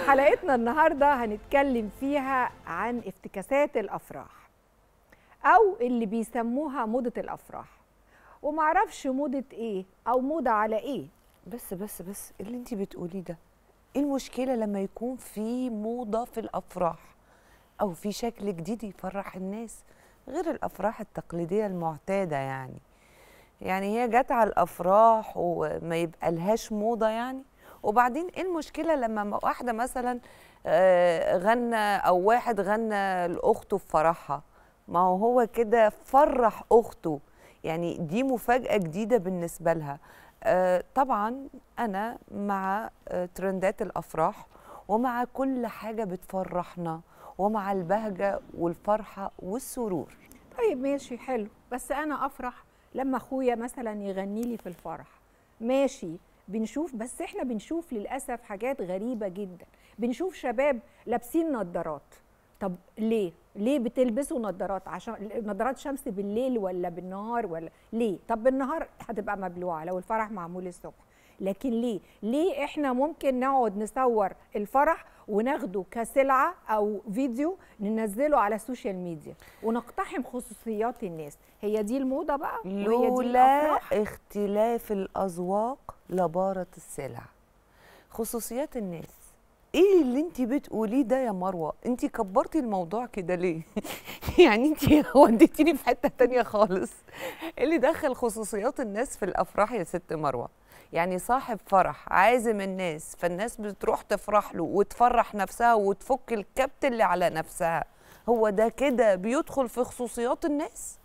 حلقتنا النهارده هنتكلم فيها عن افتكاسات الافراح او اللي بيسموها موضه الافراح ومعرفش موضه ايه او موضه على ايه بس بس بس اللي انت بتقوليه ده ايه المشكله لما يكون في موضه في الافراح او في شكل جديد يفرح الناس غير الافراح التقليديه المعتاده يعني يعني هي جت على الافراح وما يبقى لهاش موضه يعني وبعدين ايه المشكله لما واحده مثلا آه، غنى او واحد غنى لاخته في فرحها ما هو هو كده فرح اخته يعني دي مفاجاه جديده بالنسبه لها آه، طبعا انا مع آه، ترندات الافراح ومع كل حاجه بتفرحنا ومع البهجه والفرحه والسرور طيب ماشي حلو بس انا افرح لما اخويا مثلا يغني لي في الفرح ماشي بنشوف بس احنا بنشوف للاسف حاجات غريبه جدا بنشوف شباب لابسين نظارات طب ليه ليه بتلبسوا نظارات عشان نظارات شمس بالليل ولا بالنهار ولا ليه طب بالنهار هتبقى مبلوعه لو الفرح معمول الصبح لكن ليه ليه احنا ممكن نقعد نصور الفرح وناخده كسلعه او فيديو ننزله على السوشيال ميديا ونقتحم خصوصيات الناس هي دي الموضه بقى وهي دي لولا الافراح اختلاف الاذواق لبارت السلع خصوصيات الناس ايه اللي انت بتقوليه ده يا مروه انت كبرتي الموضوع كده ليه يعني انت وديتيني في حته تانية خالص إيه اللي دخل خصوصيات الناس في الافراح يا ست مروه يعني صاحب فرح عازم الناس فالناس بتروح تفرح له وتفرح نفسها وتفك الكبت اللي على نفسها هو ده كده بيدخل في خصوصيات الناس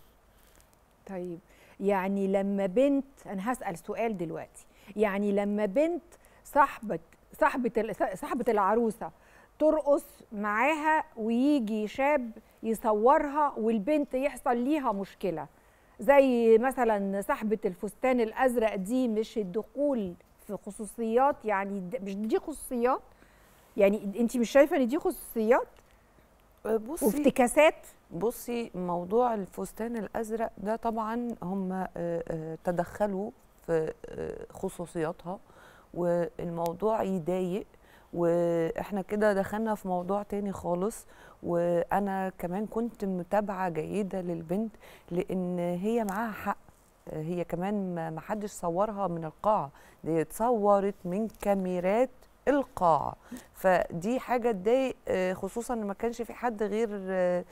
طيب يعني لما بنت انا هسال سؤال دلوقتي يعني لما بنت صاحبه صاحبه ال- صاحبه العروسه ترقص معاها ويجي شاب يصورها والبنت يحصل ليها مشكله زي مثلا صاحبه الفستان الازرق دي مش الدخول في خصوصيات يعني د- مش دي خصوصيات يعني انت مش شايفه ان دي خصوصيات بصي وافتكاسات بصي موضوع الفستان الازرق ده طبعا هم آه، آه، تدخلوا في آه، خصوصياتها والموضوع يضايق واحنا كده دخلنا في موضوع تاني خالص وانا كمان كنت متابعه جيده للبنت لان هي معاها حق آه، هي كمان ما ما حدش صورها من القاعه دي اتصورت من كاميرات القاعه فدي حاجه تضايق آه، خصوصا ان ما كانش في حد غير آه،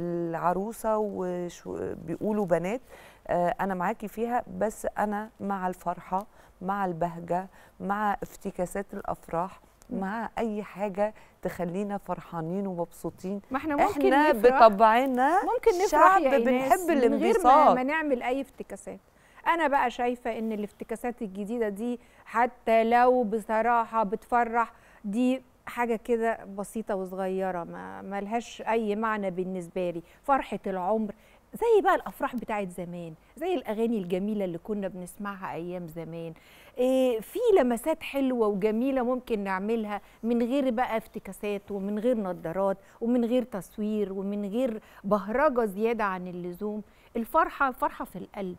العروسه وبيقولوا بنات آه، انا معاكي فيها بس انا مع الفرحه مع البهجه مع افتكاسات الافراح مع اي حاجه تخلينا فرحانين ومبسوطين ما احنا ممكن احنا نفرح بطبعنا ممكن نفرح شعب يا بنحب إيناس من غير ما, الانبساط ما نعمل اي افتكاسات انا بقى شايفه ان الافتكاسات الجديده دي حتى لو بصراحه بتفرح دي حاجه كده بسيطه وصغيره ما ملهاش اي معنى بالنسبه لي فرحه العمر زي بقى الافراح بتاعت زمان زي الاغاني الجميله اللي كنا بنسمعها ايام زمان إيه في لمسات حلوه وجميله ممكن نعملها من غير بقى افتكاسات ومن غير نظارات ومن غير تصوير ومن غير بهرجه زياده عن اللزوم الفرحه فرحه في القلب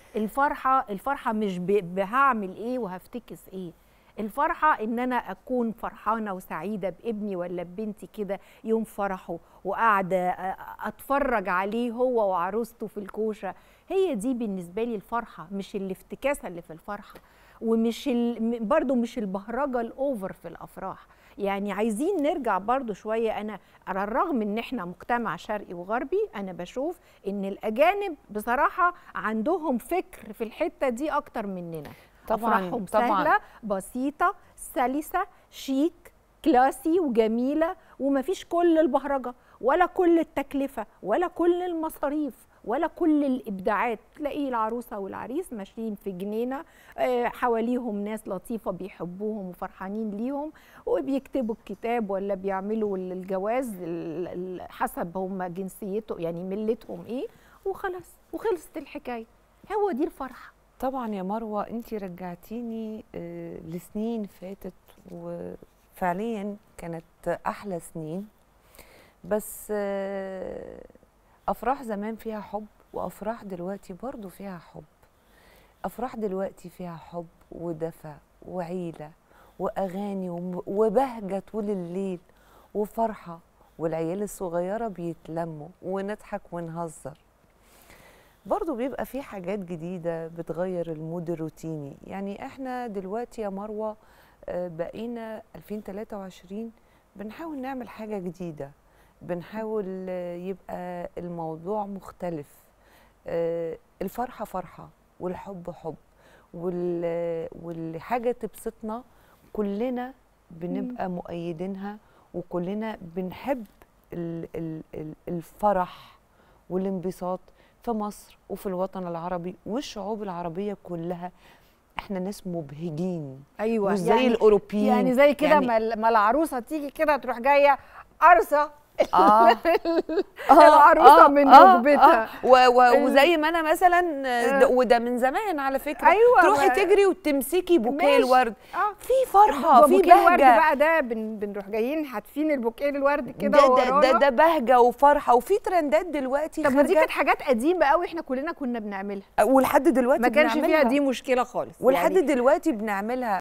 الفرحه الفرحه مش ب- بهعمل ايه وهفتكس ايه الفرحة إن أنا أكون فرحانة وسعيدة بابني ولا ببنتي كده يوم فرحه وقاعدة أ- أتفرج عليه هو وعروسته في الكوشة هي دي بالنسبة لي الفرحة مش الافتكاسة اللي في الفرحة ومش ال... م- برضو مش البهرجة الأوفر في الأفراح يعني عايزين نرجع برضو شوية أنا على الرغم إن إحنا مجتمع شرقي وغربي أنا بشوف إن الأجانب بصراحة عندهم فكر في الحتة دي أكتر مننا طبعاً، أفراحهم طبعاً. سهلة بسيطة سلسة شيك كلاسي وجميلة ومفيش كل البهرجة ولا كل التكلفة ولا كل المصاريف ولا كل الإبداعات تلاقي العروسة والعريس ماشيين في جنينة آه، حواليهم ناس لطيفة بيحبوهم وفرحانين ليهم وبيكتبوا الكتاب ولا بيعملوا الجواز ال- ال- حسب هم جنسيته يعني ملتهم ايه وخلاص وخلصت الحكاية هو دي الفرحة طبعا يا مروه انت رجعتيني آه، لسنين فاتت وفعليا كانت احلى سنين بس آه، افراح زمان فيها حب وافراح دلوقتي برضو فيها حب افراح دلوقتي فيها حب ودفى وعيله واغاني وم- وبهجه طول الليل وفرحه والعيال الصغيره بيتلموا ونضحك ونهزر برضو بيبقى في حاجات جديدة بتغير المود الروتيني يعني احنا دلوقتي يا مروة آه، بقينا 2023 بنحاول نعمل حاجة جديدة بنحاول آه، يبقى الموضوع مختلف آه، الفرحة فرحة والحب حب وال- والحاجة تبسطنا كلنا بنبقى مؤيدينها وكلنا بنحب ال- ال- ال- الفرح والانبساط في مصر وفي الوطن العربي والشعوب العربية كلها احنا ناس مبهجين ايوه مش زي الاوروبيين يعني زي كده يعني- ما ال- ما العروسه تيجي كده تروح جايه قرصه اه العروسة من ركبتها. و و ال- وزي ما انا مثلا آه. ده وده من زمان على فكره أيوة، تروحي ما- تجري وتمسكي بوكيه ماشي. الورد اه في فرحه في بوكيه الورد بهجه بقى ده بن بنروح جايين حاتفين البوكيه الورد كده ده ده, ده ورانا. ده بهجه وفرحه وفي ترندات دلوقتي طب ما دي خارجة، كانت حاجات قديمه قوي احنا كلنا كنا بنعملها ولحد دلوقتي ما كانش فيها بنعملها. دي مشكله خالص ولحد يعني دلوقتي بنعملها